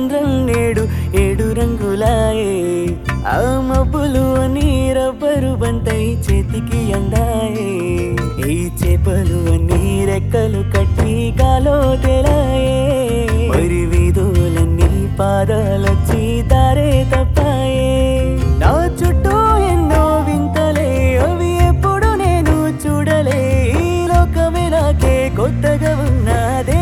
చంద్రం నేడు ఏడు రంగులాయే ఆ మబ్బులు అని రబ్బరు బంతై చేతికి అందాయే ఈ చేపలు అన్ని రెక్కలు కట్టి గాలో తెలాయే మరి వీధులన్నీ పాదాలొచ్చి దారే తప్పాయే నా చుట్టూ ఎన్నో వింతలే అవి ఎప్పుడు నేను చూడలే ఈ లోకమే నాకే కొత్తగా ఉన్నదే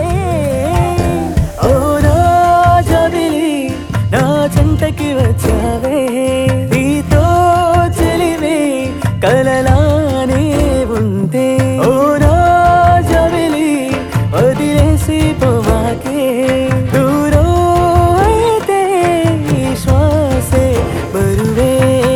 ఓ నా జాబిలి నా చెంతకి వచ్చావే నీతో చెలివే కలలానే ఉంటే ఓ నా జాబిలి వదిలేసి పోవాకే దూరం అయితే ఈ శ్వాసే బరువే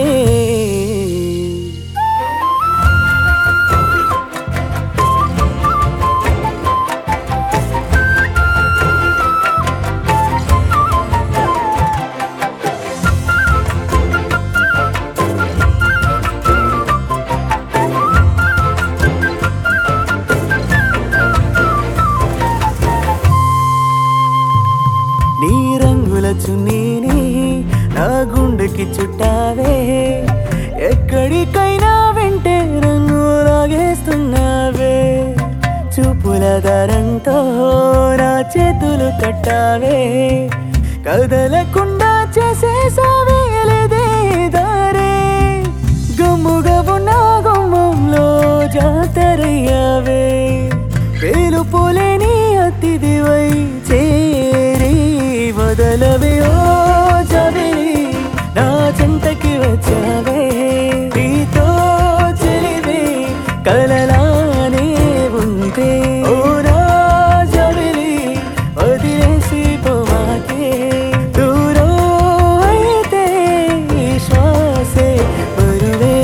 నీ రంగుల చున్నీని నా గుండెకి చుట్టావే ఎక్కడికైనా వెంటే రంగు లాగేస్తున్నావే చూపుల దారంతో నా చేతులు కట్టావే కదలకుండా చేసేసావే లేదే దారే గమ్ముగా ఉన్న గుమ్మంలో జాతరయ్యావే పేలుపోలేని అతిథివై చేరి వదలవే ఓ జాబిలి నా చెంతకి వచ్చావే నీతో చెలివే కలలానే ఉంటే ఓ నా జాబిలి వదిలేసి పోవాకే దూరం అయితే ఈ శ్వాసే బరువే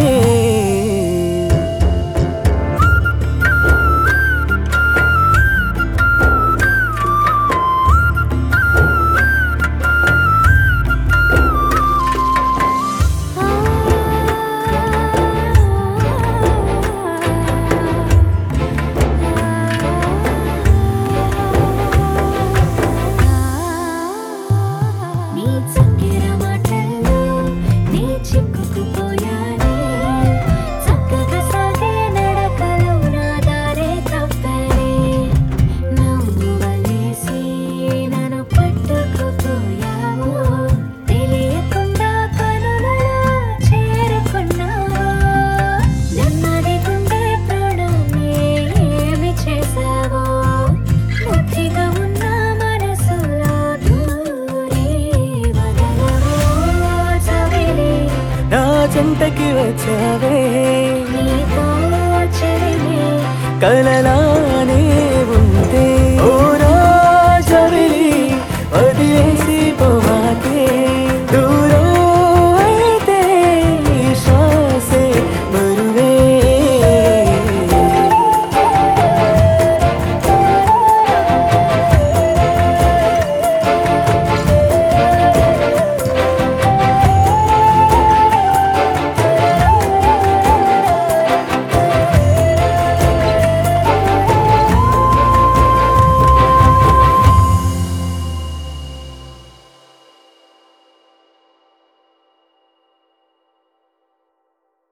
నీ చక్కెర మాటల్లో నీ చిక్కుకుపోయానే చక్కగా సాగే నడకలో నా దారే తప్పనే నవ్వు వలేసి నన్ను పట్టుకుపోయావు తెలియకుండా కనులలో చేరుకున్నావు నెమ్మది గుండె ప్రాణాన్ని ఏమి చేసావో ముద్దిగా ఉన్న మనసులో దూరి వదలవో చవిలి నా చెంతకి వచ్చావే నీతో చెలిమి కలలానే ఉంటే ఓ నా చవిలి వదిలేసి పోవాకే